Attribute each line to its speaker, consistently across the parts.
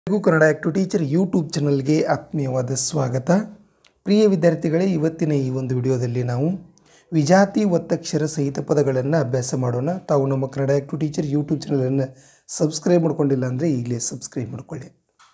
Speaker 1: ಎಲ್ಲರಿಗೂ Kannada act teacher YouTube ಚಾನಲ್ಗೆ ಆತ್ಮೀಯವಾದ ಸ್ವಾಗತ ಪ್ರಿಯ ವಿದ್ಯಾರ್ಥಿಗಳೇ ಇವತ್ತಿನ ಈ ಒಂದು ವಿಡಿಯೋದಲ್ಲಿ ನಾವು ವಿಜಾತಿ ಒತ್ತಕ್ಷರ ಸಹಿತ ಪದಗಳನ್ನು ಅಭ್ಯಾಸ ಮಾಡೋಣ ತಾವು ನಮ್ಮ ಕನ್ನಡ ಆ್ಯಕ್ಟು ಟೀಚರ್ ಯೂಟ್ಯೂಬ್ ಚಾನಲನ್ನು ಸಬ್ಸ್ಕ್ರೈಬ್ ಮಾಡ್ಕೊಂಡಿಲ್ಲ ಅಂದರೆ ಈಗಲೇ ಸಬ್ಸ್ಕ್ರೈಬ್ ಮಾಡ್ಕೊಳ್ಳಿ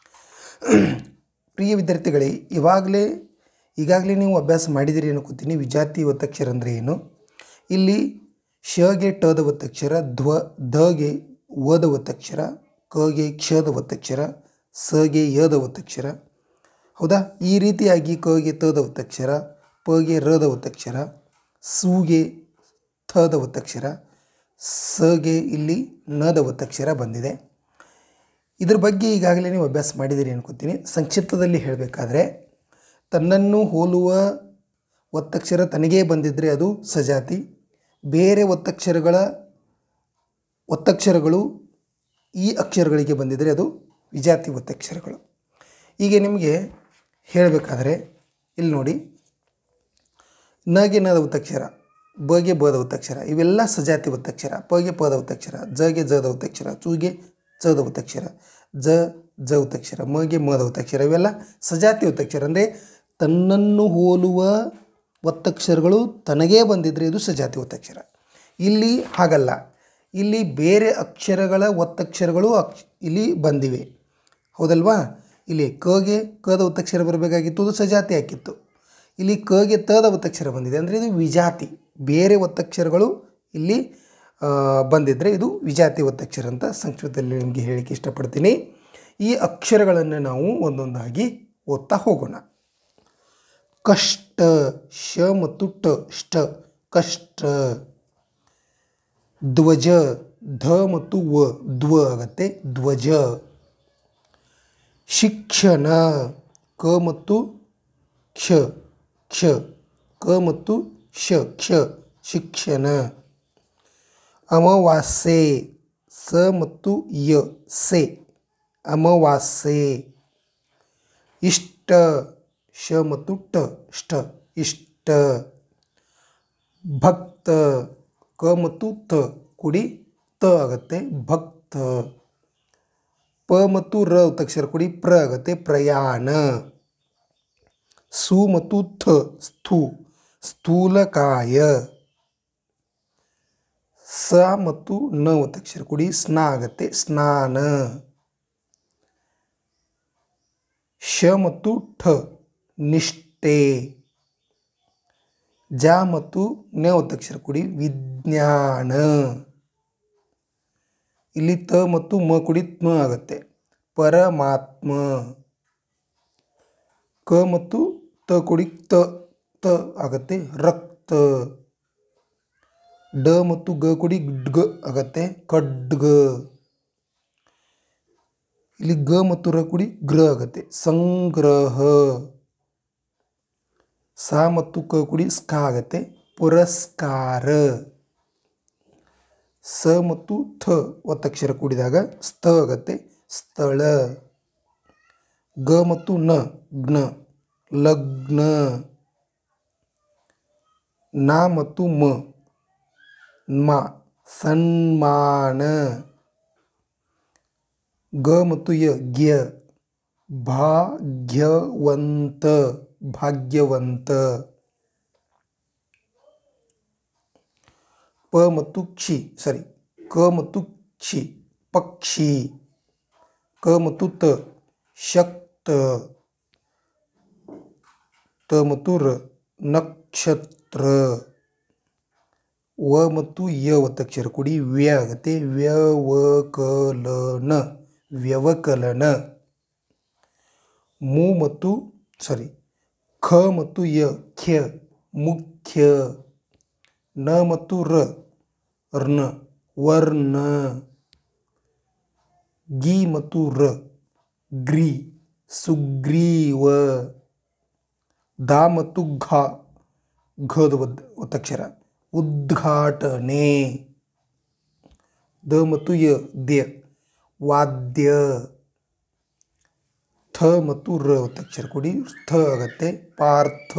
Speaker 1: ಪ್ರಿಯ ವಿದ್ಯಾರ್ಥಿಗಳೇ ಇವಾಗಲೇ ಈಗಾಗಲೇ ನೀವು ಅಭ್ಯಾಸ ಮಾಡಿದಿರಿ ಅನ್ಕೋತೀನಿ ವಿಜಾತಿ ಒತ್ತಕ್ಷರ ಅಂದರೆ ಏನು ಇಲ್ಲಿ ಶಗೆ ಟದ ಒತ್ತಕ್ಷರ ಧ್ವ ಧಗೆ ವದ ಒತ್ತಕ್ಷರ ಕಗೆ ಕ್ಷದ ಒತ್ತಕ್ಷರ ಸಗೆ ಯದ ಒತ್ತಕ್ಷರ ಹೌದಾ ಈ ರೀತಿಯಾಗಿ ಕಗೆ ತದ ಒತ್ತಕ್ಷರ ಪಗೆ ರದ ಒತ್ತಕ್ಷರ ಸೂಗೆ ಥದ ಒತ್ತಕ್ಷರ ಸಗೆ ಇಲ್ಲಿ ನದ ಒತ್ತಕ್ಷರ ಬಂದಿದೆ ಇದ್ರ ಬಗ್ಗೆ ಈಗಾಗಲೇ ನೀವು ಅಭ್ಯಾಸ ಮಾಡಿದಿರಿ ಅನ್ಕೋತೀನಿ ಸಂಕ್ಷಿಪ್ತದಲ್ಲಿ ಹೇಳಬೇಕಾದ್ರೆ ತನ್ನನ್ನು ಹೋಲುವ ಒತ್ತಕ್ಷರ ತನಗೇ ಬಂದಿದ್ದರೆ ಅದು ಸಜಾತಿ ಬೇರೆ ಒತ್ತಕ್ಷರಗಳ ಒತ್ತಕ್ಷರಗಳು ಈ ಅಕ್ಷರಗಳಿಗೆ ಬಂದಿದ್ದರೆ ಅದು ವಿಜಾತಿ ಒತ್ತಕ್ಷರಗಳು ಈಗ ನಿಮಗೆ ಹೇಳಬೇಕಾದ್ರೆ ಇಲ್ಲಿ ನೋಡಿ ನಗೆ ನದ ಒತ್ತಕ್ಷರ ಬಗೆ ಬದ ಒತ್ತಕ್ಷರ ಇವೆಲ್ಲ ಸಜಾತಿ ಒತ್ತಕ್ಷರ ಪಗೆ ಪದ ಒತ್ತಕ್ಷರ ಜಗೆ ಜದ ಒತ್ತಕ್ಷರ ಚೂಗೆ ಚದ ಒತ್ತಕ್ಷರ ಜ ಜ ಒತ್ತಕ್ಷರ ಮಗೆ ಮದ ಒತ್ತಕ್ಷರ ಇವೆಲ್ಲ ಸಜಾತಿ ಒತ್ತಕ್ಷರ ಅಂದರೆ ತನ್ನನ್ನು ಹೋಲುವ ಒತ್ತಕ್ಷರಗಳು ತನಗೇ ಬಂದಿದ್ದರೆ ಇದು ಸಜಾತಿ ಒತ್ತಕ್ಷರ ಇಲ್ಲಿ ಹಾಗಲ್ಲ ಇಲ್ಲಿ ಬೇರೆ ಅಕ್ಷರಗಳ ಒತ್ತಕ್ಷರಗಳು ಅಕ್ಷ ಇಲ್ಲಿ ಬಂದಿವೆ ಹೌದಲ್ವಾ ಇಲ್ಲಿ ಕಗೆ ಕದ ಒತ್ತಕ್ಷರ ಬರಬೇಕಾಗಿತ್ತು ಅದು ಸಜಾತಿ ಹಾಕಿತ್ತು ಇಲ್ಲಿ ಕಗೆ ತದ ಒತ್ತಕ್ಷರ ಬಂದಿದೆ ಅಂದರೆ ಇದು ವಿಜಾತಿ ಬೇರೆ ಒತ್ತಕ್ಷರಗಳು ಇಲ್ಲಿ ಆ, ಬಂದಿದ್ದರೆ ಇದು ವಿಜಾತಿ ಒತ್ತಕ್ಷರ ಅಂತ ಸಂಕ್ಷಿಪ್ತದಲ್ಲಿ ನಿಮಗೆ ಹೇಳಕ್ಕೆ ಇಷ್ಟಪಡ್ತೀನಿ ಈ ಅಕ್ಷರಗಳನ್ನು ನಾವು ಒಂದೊಂದಾಗಿ ಓದ್ತಾ ಹೋಗೋಣ ಕಷ್ಟ ಶ ಮತ್ತು ಟ ಷ್ಟ ಕಷ್ಟ ಧ್ವಜ ಧ ಮತ್ತು ವ ಧ್ವ ಆಗತ್ತೆ ಧ್ವಜ ಶಿಕ್ಷಣ ಕ ಮತ್ತು ಕ್ಷ ಕ್ಷ ಕ ಮತ್ತು ಶ ಕ್ಷ ಶಿಕ್ಷಣ ಅಮಾವಾಸ್ಯೆ ಸ ಮತ್ತು ಯ ಸೆ ಅಮಾವಾಸ್ಯೆ ಇಷ್ಟ ಶ ಮತ್ತು ಟ ಷ್ಟ ಇಷ್ಟ ಭಕ್ತ ಕ ಮತ್ತು ತ ಕೂಡಿ ತ ಆಗತ್ತೆ ಭಕ್ತ ಪ ಮತ್ತು ರ ಒತ್ತಕ್ಷರ ಕೂಡಿ ಪ್ರ ಆಗತ್ತೆ ಪ್ರಯಾಣ ಸು ಮತ್ತು ಥ ಸ್ಥೂ ಸ್ಥೂಲಕಾಯ ಸ ಮತ್ತು ನ ಒತ್ತಕ್ಷರ ಕೂಡಿ ಸ್ನ ಆಗತ್ತೆ ಸ್ನಾನ ಶ ಮತ್ತು ಠ ನಿಷ್ಠೆ ಜ ಮತ್ತು ನ ಒತ್ತಕ್ಷರ ಕೂಡಿ ವಿಜ್ಞಾನ ಇಲ್ಲಿ ತ ಮತ್ತು ಮ ಕೂಡಿ ತ್ಮ ಆಗತ್ತೆ ಪರಮಾತ್ಮ ಕ ಮತ್ತು ತ ಕೂಡಿ ತ ತ ಆಗತ್ತೆ ರಕ್ತ ಡ ಮತ್ತು ಗ ಕೂಡಿ ಗ ಆಗತ್ತೆ ಖಡ್ಗ ಇಲ್ಲಿ ಗ ಮತ್ತು ರ ಕೂಡಿ ಗ್ರ ಆಗತ್ತೆ ಸಂಗ್ರಹ ಸ ಮತ್ತು ಕ ಕೂಡಿ ಸ್ಕ ಆಗತ್ತೆ ಪುರಸ್ಕಾರ ಸ ಮತ್ತು ಥ ಒತ್ತಕ್ಷರ ಕೂಡಿದಾಗ ಸ್ಥ ಆಗತ್ತೆ ಸ್ಥಳ ಗ ಮತ್ತು ನ ಜ್ಞ ಲಗ್ನ ನ ಮತ್ತು ಮ ಮ ಸನ್ಮಾನ ಗ ಮತ್ತು ಯ ಗ್ಯ ಭಾಗ್ಯವಂತ ಭಾಗ್ಯವಂತ ಪ ಮತ್ತು ಕ್ಷಿ ಸಾರಿ ಕ ಮತ್ತು ಕ್ಷಿ ಪಕ್ಷಿ ಕ ಮತ್ತು ತ ಶಕ್ತ ತ ಮತ್ತು ರ ನಕ್ಷತ್ರ ವ ಮತ್ತು ಯ ಒತ್ತಕ್ಷರ ಕೂಡಿ ವ್ಯ ಆಗತ್ತೆ ವ್ಯವಕಲನ ವ್ಯವಕಲನ ಮು ಮತ್ತು ಸಾರಿ ಖ ಮತ್ತು ಯ ಖ್ಯ ಮುಖ್ಯ ನ ಮತ್ತು ರ ರ್ನ ವರ್ಣ ಗಿ ಮತ್ತು ರ ಗ್ರಿ ಸುಗ್ರೀವ ದ ಮತ್ತು ಘ ಘದ ಒದ್ ಒತ್ತಕ್ಷರ ಉದ್ಘಾಟನೆ ದ ಮತ್ತು ಯ ದ್ಯ ವಾದ್ಯ ಥ ಮತ್ತು ರ ಒತ್ತಕ್ಷರ ಕೂಡಿ ಥ ಆಗತ್ತೆ ಪಾರ್ಥ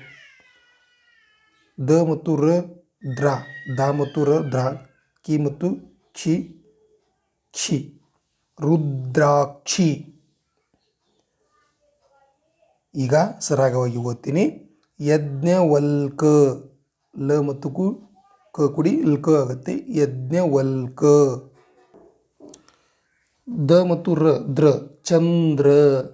Speaker 1: ದ ಮತ್ತು ರ ದ್ರ ದ ಮತ್ತು ರ ದ್ರ ಕಿ ಮತ್ತು ಕ್ಷಿ ಕ್ಷಿ ರುದ್ರಾಕ್ಷಿ ಈಗ ಸರಾಗವಾಗಿ ಓದ್ತೀನಿ ಯಜ್ಞವಲ್ಕ ಲ ಮತ್ತು ಕು ಕ ಕುಡಿ ಲ್ಕ ಆಗುತ್ತೆ ಯಜ್ಞವಲ್ಕ ದ ಮತ್ತು ರ ದ್ರ ಚಂದ್ರ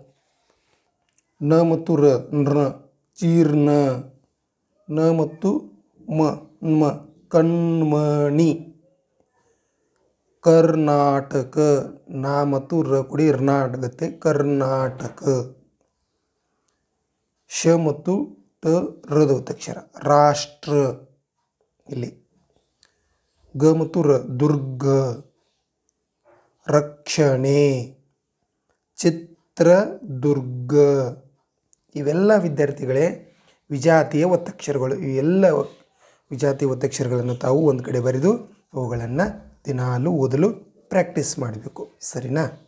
Speaker 1: ನ ಮತ್ತು ರ ನೃ ಚೀರ್ಣ ನ ಮತ್ತು ಮ ಮ ಕಣ್ಮಣಿ ಕರ್ನಾಟಕ ನಾ ಮತ್ತು ರ ಕುಡಿ ರ್ನಾಡ್ ಆಗುತ್ತೆ ಕರ್ನಾಟಕ ಶ ಮತ್ತು ಟ ರದ ಒತ್ತಕ್ಷರ ರಾಷ್ಟ್ರ ಇಲ್ಲಿ ಗ ಮತ್ತು ರ ದುರ್ಗ ರಕ್ಷಣೆ ಚಿತ್ರದುರ್ಗ ಇವೆಲ್ಲ ವಿದ್ಯಾರ್ಥಿಗಳೇ ವಿಜಾತಿಯ ಒತ್ತಕ್ಷರಗಳು ಇವೆಲ್ಲ ವಿಜಾತಿಯ ಒತ್ತಕ್ಷರಗಳನ್ನು ತಾವು ಒಂದು ಕಡೆ ಬರೆದು ಅವುಗಳನ್ನು ದಿನಾಲು ಓದಲು ಪ್ರಾಕ್ಟೀಸ್ ಮಾಡಬೇಕು ಸರಿನಾ